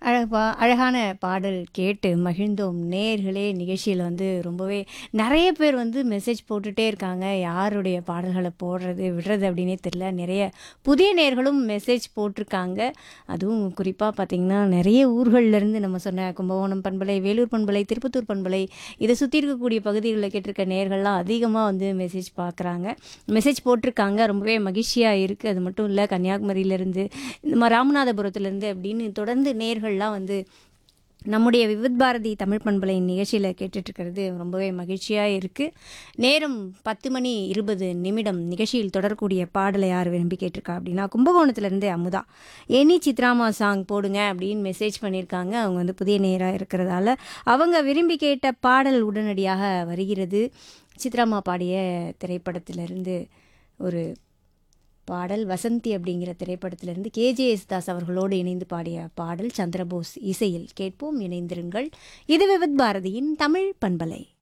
அழகா அழகான பாடல் கேட்டு மகிழ்ந்தோம் நேர்களே நிகழ்ச்சியில் வந்து ரொம்பவே நிறைய பேர் வந்து மெசேஜ் போட்டுட்டே இருக்காங்க யாருடைய பாடல்களை போடுறது விடுறது அப்படின்னே தெரியல நிறைய புதிய நேர்களும் மெசேஜ் போட்டிருக்காங்க அதுவும் குறிப்பாக பார்த்திங்கன்னா நிறைய ஊர்கள்லேருந்து நம்ம சொன்ன கும்பகோணம் பண்பலை வேலூர் பண்பலை திருப்பத்தூர் பண்பலை இதை சுற்றி இருக்கக்கூடிய பகுதிகளில் கேட்டிருக்க நேர்கள்லாம் அதிகமாக வந்து மெசேஜ் பார்க்குறாங்க மெசேஜ் போட்டிருக்காங்க ரொம்பவே மகிழ்ச்சியாக இருக்குது அது மட்டும் இல்லை கன்னியாகுமரியிலேருந்து இந்த மாதிரி ராமநாதபுரத்துலேருந்து அப்படின்னு தொடர்ந்து நேர்கள்லாம் வந்து நம்முடைய விவித் பாரதி தமிழ் பண்பலை நிகழ்ச்சியில் கேட்டுட்ருக்கிறது ரொம்பவே மகிழ்ச்சியாக இருக்குது நேரம் பத்து மணி இருபது நிமிடம் நிகழ்ச்சியில் தொடரக்கூடிய பாடலை யார் விரும்பி கேட்டிருக்கா அப்படின்னா கும்பகோணத்துலேருந்து அமுதா எனி சித்ராமா சாங் போடுங்க அப்படின்னு மெசேஜ் பண்ணியிருக்காங்க அவங்க வந்து புதிய நேராக இருக்கிறதால அவங்க விரும்பி கேட்ட பாடல் உடனடியாக வருகிறது சித்ராமா பாடிய திரைப்படத்திலிருந்து ஒரு பாடல் வசந்தி அப்படிங்கிற திரைப்படத்திலிருந்து கேஜேஎஸ் தாஸ் அவர்களோடு இணைந்து பாடிய பாடல் சந்திரபோஸ் இசையில் கேட்போம் இணைந்திருங்கள் இது விவித் பாரதியின் தமிழ் பண்பலை